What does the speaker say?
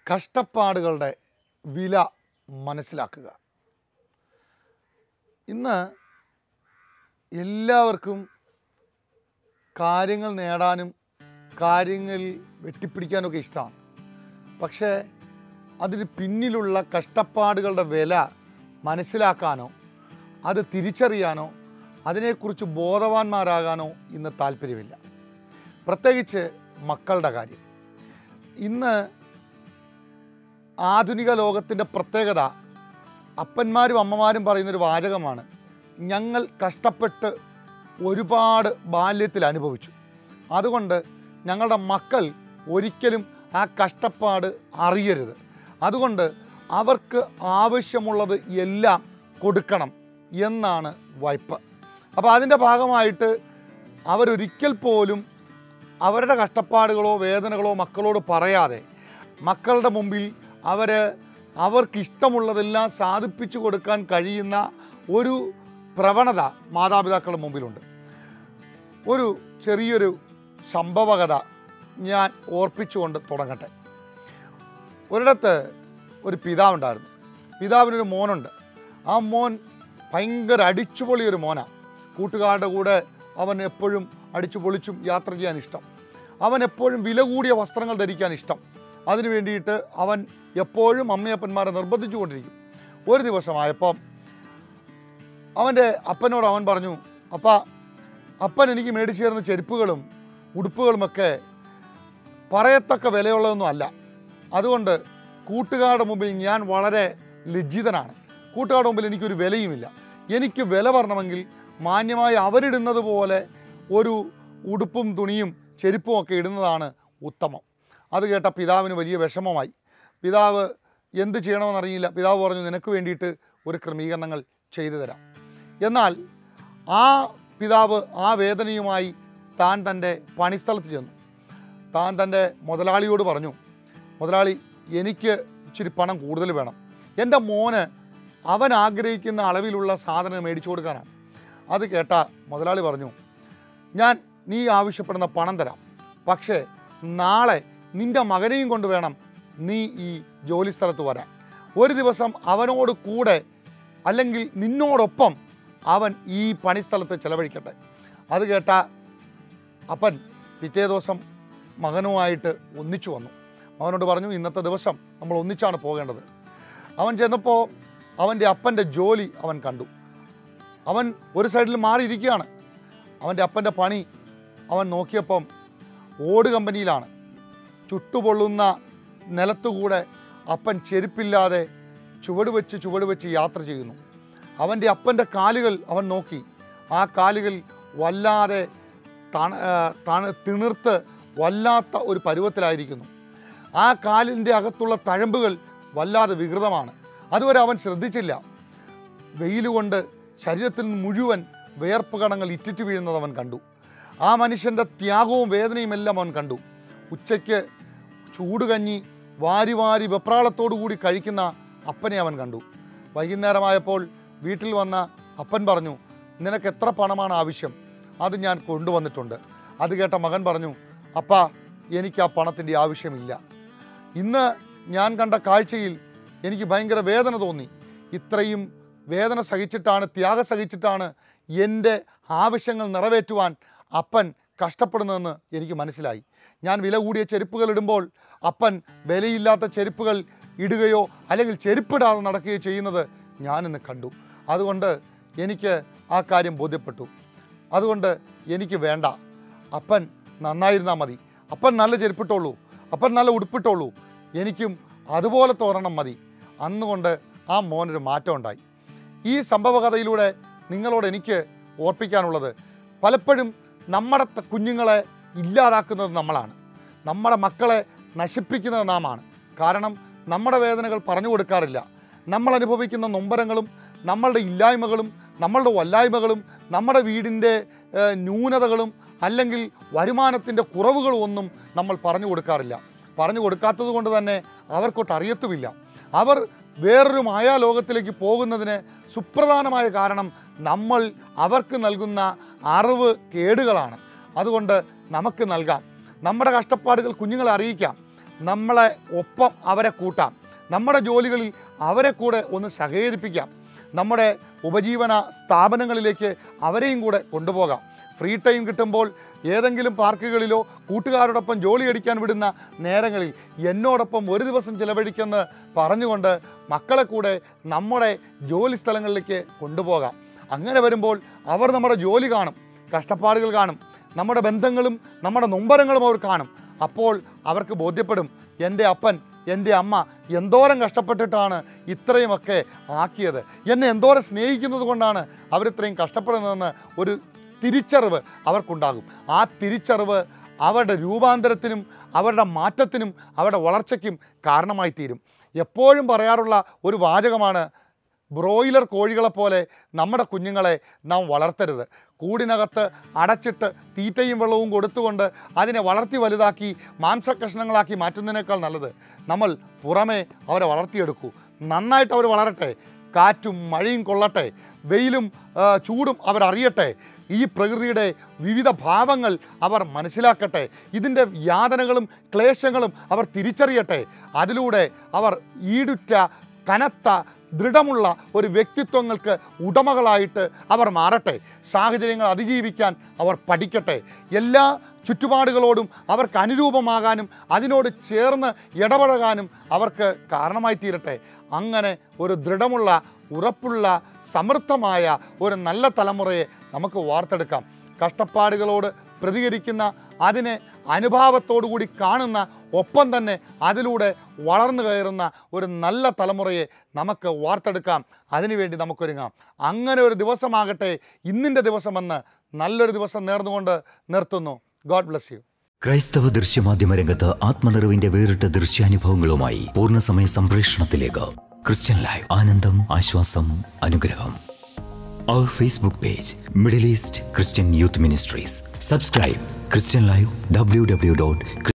കഷ്ടപ്പാടുകളുടെ വില മനസ്സിലാക്കുക ഇന്ന് എല്ലാവർക്കും കാര്യങ്ങൾ നേടാനും കാര്യങ്ങൾ വെട്ടിപ്പിടിക്കാനൊക്കെ ഇഷ്ടമാണ് പക്ഷേ അതിന് പിന്നിലുള്ള കഷ്ടപ്പാടുകളുടെ വില മനസ്സിലാക്കാനോ അത് തിരിച്ചറിയാനോ അതിനെക്കുറിച്ച് ബോധവാന്മാരാകാനോ ഇന്ന് താല്പര്യമില്ല പ്രത്യേകിച്ച് മക്കളുടെ കാര്യം ഇന്ന് ആധുനിക ലോകത്തിൻ്റെ പ്രത്യേകത അപ്പന്മാരും അമ്മമാരും പറയുന്നൊരു വാചകമാണ് ഞങ്ങൾ കഷ്ടപ്പെട്ട് ഒരുപാട് ബാല്യത്തിൽ അനുഭവിച്ചു അതുകൊണ്ട് ഞങ്ങളുടെ മക്കൾ ഒരിക്കലും ആ കഷ്ടപ്പാട് അറിയരുത് അതുകൊണ്ട് അവർക്ക് ആവശ്യമുള്ളത് എല്ലാം കൊടുക്കണം എന്നാണ് വായ്പ അപ്പോൾ അതിൻ്റെ ഭാഗമായിട്ട് അവരൊരിക്കൽ പോലും അവരുടെ കഷ്ടപ്പാടുകളോ വേദനകളോ മക്കളോട് പറയാതെ മക്കളുടെ മുമ്പിൽ അവർ അവർക്കിഷ്ടമുള്ളതെല്ലാം സാധിപ്പിച്ചു കൊടുക്കാൻ കഴിയുന്ന ഒരു പ്രവണത മാതാപിതാക്കളുടെ മുമ്പിലുണ്ട് ഒരു ചെറിയൊരു സംഭവകഥ ഞാൻ ഓർപ്പിച്ചുകൊണ്ട് തുടങ്ങട്ടെ ഒരിടത്ത് ഒരു പിതാവുണ്ടായിരുന്നു പിതാവിനൊരു മോനുണ്ട് ആ മോൻ ഭയങ്കര അടിച്ചുപൊളി ഒരു മോനാണ് കൂട്ടുകാരുടെ കൂടെ അവൻ എപ്പോഴും അടിച്ചു പൊളിച്ചും യാത്ര ചെയ്യാൻ ഇഷ്ടം അവൻ എപ്പോഴും വില കൂടിയ വസ്ത്രങ്ങൾ ധരിക്കാൻ ഇഷ്ടം അതിനു വേണ്ടിയിട്ട് അവൻ എപ്പോഴും അമ്മയപ്പന്മാരെ നിർബന്ധിച്ചു കൊണ്ടിരിക്കും ഒരു ദിവസമായപ്പം അവൻ്റെ അപ്പനോട് അവൻ പറഞ്ഞു അപ്പ അപ്പൻ എനിക്ക് മേടിച്ചു തരുന്ന ചെരുപ്പുകളും ഉടുപ്പുകളുമൊക്കെ പറയത്തക്ക വിലയുള്ളതൊന്നും അല്ല അതുകൊണ്ട് കൂട്ടുകാരുടെ മുമ്പിൽ ഞാൻ വളരെ ലജ്ജിതനാണ് കൂട്ടുകാരുടെ മുമ്പിൽ എനിക്കൊരു വിലയുമില്ല എനിക്ക് വില പറയണമെങ്കിൽ മാന്യമായി അവരിടുന്നത് പോലെ ഒരു ഉടുപ്പും തുണിയും ചെരുപ്പും ഒക്കെ ഇടുന്നതാണ് ഉത്തമം അത് കേട്ട പിതാവിന് വലിയ വിഷമമായി പിതാവ് എന്ത് ചെയ്യണമെന്നറിയില്ല പിതാവ് പറഞ്ഞു നിനക്ക് വേണ്ടിയിട്ട് ഒരു ക്രമീകരണങ്ങൾ ചെയ്തു തരാം എന്നാൽ ആ പിതാവ് ആ വേദനയുമായി താൻ തൻ്റെ പണിസ്ഥലത്ത് ചെന്നു താൻ തൻ്റെ മുതലാളിയോട് പറഞ്ഞു മുതലാളി എനിക്ക് ഇച്ചിരി പണം കൂടുതൽ വേണം എൻ്റെ മോന് അവൻ ആഗ്രഹിക്കുന്ന അളവിലുള്ള സാധനം മേടിച്ചു കൊടുക്കാനാണ് അത് കേട്ട മുതലാളി പറഞ്ഞു ഞാൻ നീ ആവശ്യപ്പെടുന്ന പണം തരാം പക്ഷേ നാളെ നിൻ്റെ മകനെയും കൊണ്ട് വേണം നീ ഈ ജോലി സ്ഥലത്ത് വരാൻ ഒരു ദിവസം അവനോട് കൂടെ അല്ലെങ്കിൽ നിന്നോടൊപ്പം അവൻ ഈ പണിസ്ഥലത്ത് ചെലവഴിക്കട്ടെ അത് കേട്ട അപ്പൻ പിറ്റേ ദിവസം മകനുമായിട്ട് ഒന്നിച്ചു വന്നു അവനോട് പറഞ്ഞു ഇന്നത്തെ ദിവസം നമ്മൾ ഒന്നിച്ചാണ് പോകേണ്ടത് അവൻ ചെന്നപ്പോൾ അവൻ്റെ അപ്പൻ്റെ ജോലി അവൻ കണ്ടു അവൻ ഒരു സൈഡിൽ മാറിയിരിക്കുകയാണ് അവൻ്റെ അപ്പൻ്റെ പണി അവൻ നോക്കിയപ്പം ഓട് കമ്പനിയിലാണ് ചുട്ടുപൊള്ളുന്ന നിലത്തുകൂടെ അപ്പൻ ചെരുപ്പില്ലാതെ ചുവട് വെച്ച് ചുവട് വെച്ച് യാത്ര ചെയ്യുന്നു അവൻ്റെ അപ്പൻ്റെ കാലുകൾ അവൻ നോക്കി ആ കാലുകൾ വല്ലാതെ തണ ആ, തണ തിണിർത്ത് വല്ലാത്ത ഒരു പരുവത്തിലായിരിക്കുന്നു ആ കാലിൻ്റെ അകത്തുള്ള തഴമ്പുകൾ വല്ലാതെ വികൃതമാണ് അതുവരെ അവൻ ശ്രദ്ധിച്ചില്ല വെയിൽ കൊണ്ട് ശരീരത്തിൽ നിന്ന് മുഴുവൻ വിയർപ്പ് കണങ്ങൾ ഇറ്റിറ്റ് വീഴുന്നത് അവൻ കണ്ടു ആ മനുഷ്യൻ്റെ ത്യാഗവും വേദനയും എല്ലാം അവൻ കണ്ടു ഉച്ചയ്ക്ക് ചൂടുകഞ്ഞി വാരി വാരി വെപ്രാളത്തോടു കൂടി കഴിക്കുന്ന അപ്പനെ അവൻ കണ്ടു വൈകുന്നേരമായപ്പോൾ വീട്ടിൽ വന്ന അപ്പൻ പറഞ്ഞു നിനക്ക് എത്ര പണമാണ് ആവശ്യം അത് ഞാൻ കൊണ്ടുവന്നിട്ടുണ്ട് അത് കേട്ട മകൻ പറഞ്ഞു അപ്പാ എനിക്ക് ആ പണത്തിൻ്റെ ആവശ്യമില്ല ഇന്ന് ഞാൻ കണ്ട കാഴ്ചയിൽ എനിക്ക് ഭയങ്കര വേദന തോന്നി ഇത്രയും വേദന സഹിച്ചിട്ടാണ് ത്യാഗം സഹിച്ചിട്ടാണ് എൻ്റെ ആവശ്യങ്ങൾ നിറവേറ്റുവാൻ അപ്പൻ കഷ്ടപ്പെടുന്നതെന്ന് എനിക്ക് മനസ്സിലായി ഞാൻ വില കൂടിയ ചെരുപ്പുകൾ ഇടുമ്പോൾ അപ്പൻ വിലയില്ലാത്ത ചെരുപ്പുകൾ ഇടുകയോ അല്ലെങ്കിൽ ചെരുപ്പിടാതെ നടക്കുകയോ ചെയ്യുന്നത് ഞാനിന്ന് കണ്ടു അതുകൊണ്ട് എനിക്ക് ആ കാര്യം ബോധ്യപ്പെട്ടു അതുകൊണ്ട് എനിക്ക് വേണ്ട അപ്പൻ നന്നായിരുന്നാൽ മതി അപ്പൻ നല്ല ചെരുപ്പിട്ടോളൂ അപ്പൻ നല്ല ഉടുപ്പിട്ടോളൂ എനിക്കും അതുപോലത്തെ ഒരെണ്ണം മതി അന്നുകൊണ്ട് ആ മോനൊരു മാറ്റം ഉണ്ടായി ഈ സംഭവകഥയിലൂടെ നിങ്ങളോട് എനിക്ക് ഓർപ്പിക്കാനുള്ളത് പലപ്പോഴും നമ്മുടെ ത- കുഞ്ഞുങ്ങളെ ഇല്ലാതാക്കുന്നത് നമ്മളാണ് നമ്മുടെ മക്കളെ നശിപ്പിക്കുന്നത് നാമാണ് കാരണം നമ്മുടെ വേദനകൾ പറഞ്ഞു കൊടുക്കാറില്ല നമ്മൾ അനുഭവിക്കുന്ന നൊമ്പരങ്ങളും നമ്മളുടെ ഇല്ലായ്മകളും നമ്മളുടെ വല്ലായ്മകളും നമ്മുടെ വീടിൻ്റെ ഏഹ്, ന്യൂനതകളും അല്ലെങ്കിൽ വരുമാനത്തിൻ്റെ കുറവുകളും ഒന്നും നമ്മൾ പറഞ്ഞു കൊടുക്കാറില്ല പറഞ്ഞു കൊടുക്കാത്തത് കൊണ്ട് തന്നെ അവർക്കൊട്ട് അറിയത്തുമില്ല അവർ വേറൊരു മായാലോകത്തിലേക്ക് പോകുന്നതിന് സുപ്രധാനമായ കാരണം നമ്മൾ അവർക്ക് നൽകുന്ന അറിവ് കേടുകളാണ് അതുകൊണ്ട് നമുക്ക് നൽകാം നമ്മുടെ കഷ്ടപ്പാടുകൾ കുഞ്ഞുങ്ങളെ അറിയിക്കാം നമ്മളെ ഒപ്പം അവരെ കൂട്ടാം നമ്മുടെ ജോലികളിൽ അവരെ കൂടെ ഒന്ന് സഹകരിപ്പിക്കാം നമ്മുടെ ഉപജീവന സ്ഥാപനങ്ങളിലേക്ക് അവരെയും കൂടെ കൊണ്ടുപോകാം ഫ്രീ ടൈം കിട്ടുമ്പോൾ ഏതെങ്കിലും പാർക്കുകളിലോ കൂട്ടുകാരോടൊപ്പം ജോലി അടിക്കാൻ വിടുന്ന നേരങ്ങളിൽ എന്നോടൊപ്പം ഒരു ദിവസം ചിലവഴിക്കെന്ന് പറഞ്ഞുകൊണ്ട് മക്കളെ കൂടെ നമ്മുടെ ജോലി സ്ഥലങ്ങളിലേക്ക് കൊണ്ടുപോകാം അങ്ങനെ വരുമ്പോൾ അവർ നമ്മുടെ ജോലി കാണും കഷ്ടപ്പാടുകൾ കാണും നമ്മുടെ ബന്ധങ്ങളും നമ്മുടെ നൊമ്പരങ്ങളും അവർ കാണും അപ്പോൾ അവർക്ക് ബോധ്യപ്പെടും എൻ്റെ അപ്പൻ എൻ്റെ അമ്മ എന്തോരം കഷ്ടപ്പെട്ടിട്ടാണ് ഇത്രയുമൊക്കെ ആക്കിയത് എന്നെ എന്തോരം സ്നേഹിക്കുന്നത് കൊണ്ടാണ് അവരിത്രയും കഷ്ടപ്പെടുന്നതെന്ന് ഒരു തിരിച്ചറിവ് അവർക്കുണ്ടാകും ആ തിരിച്ചറിവ് അവരുടെ രൂപാന്തരത്തിനും അവരുടെ മാറ്റത്തിനും അവരുടെ വളർച്ചയ്ക്കും കാരണമായി തീരും എപ്പോഴും പറയാറുള്ള ഒരു വാചകമാണ് ബ്രോയിലർ കോഴികളെ പോലെ നമ്മുടെ കുഞ്ഞുങ്ങളെ നാം വളർത്തരുത് കൂടിനകത്ത് അടച്ചിട്ട് തീറ്റയും വെള്ളവും കൊടുത്തുകൊണ്ട് അതിനെ വളർത്തി വലുതാക്കി മാംസകഷ്ണങ്ങളാക്കി മാറ്റുന്നതിനേക്കാൾ നല്ലത് നമ്മൾ പുറമേ അവരെ വളർത്തിയെടുക്കൂ നന്നായിട്ട് അവർ വളരട്ടെ കാറ്റും മഴയും കൊള്ളട്ടെ വെയിലും ആ, ചൂടും അവരറിയട്ടെ ഈ പ്രകൃതിയുടെ വിവിധ ഭാവങ്ങൾ അവർ മനസ്സിലാക്കട്ടെ ഇതിൻ്റെ യാതനകളും ക്ലേശങ്ങളും അവർ തിരിച്ചറിയട്ടെ അതിലൂടെ അവർ ഈടുറ്റ കനത്ത ദൃഢമുള്ള ഒരു വ്യക്തിത്വങ്ങൾക്ക് ഉടമകളായിട്ട് അവർ മാറട്ടെ സാഹചര്യങ്ങൾ അതിജീവിക്കാൻ അവർ പഠിക്കട്ടെ എല്ലാ ചുറ്റുപാടുകളോടും അവർക്ക് അനുരൂപമാകാനും അതിനോട് ചേർന്ന് ഇടപഴകാനും അവർക്ക് കാരണമായി തീരട്ടെ അങ്ങനെ ഒരു ദൃഢമുള്ള ഉറപ്പുള്ള സമൃദ്ധമായ ഒരു നല്ല തലമുറയെ നമുക്ക് വാർത്തെടുക്കാം കഷ്ടപ്പാടുകളോട് പ്രതികരിക്കുന്ന അതിനെ അനുഭാവത്തോടു കൂടി കാണുന്ന ഒപ്പം തന്നെ അതിലൂടെ വളർന്നു കയറുന്ന ഒരു നല്ല തലമുറയെ നമുക്ക് വാർത്തെടുക്കാം അതിനുവേണ്ടി നമുക്കൊരുങ്ങാം അങ്ങനെ ഒരു ദിവസമാകട്ടെ ഇന്നിൻ്റെ ദിവസമെന്ന് നല്ലൊരു ദിവസം നേർന്നുകൊണ്ട് നിർത്തുന്നു ഗോഡ് ബ്ലസ് യു ക്രൈസ്തവ ദൃശ്യമാധ്യമ രംഗത്ത് ആത്മനിറവിന്റെ വേറിട്ട ദൃശ്യാനുഭവങ്ങളുമായി പൂർണ്ണസമയ സംപ്രേഷണത്തിലേക്ക് ക്രിസ്ത്യൻ ലൈവ് ആനന്ദം ആശ്വാസം അനുഗ്രഹം അവർ Facebook page Middle East Christian youth ministries subscribe Christian live W W dot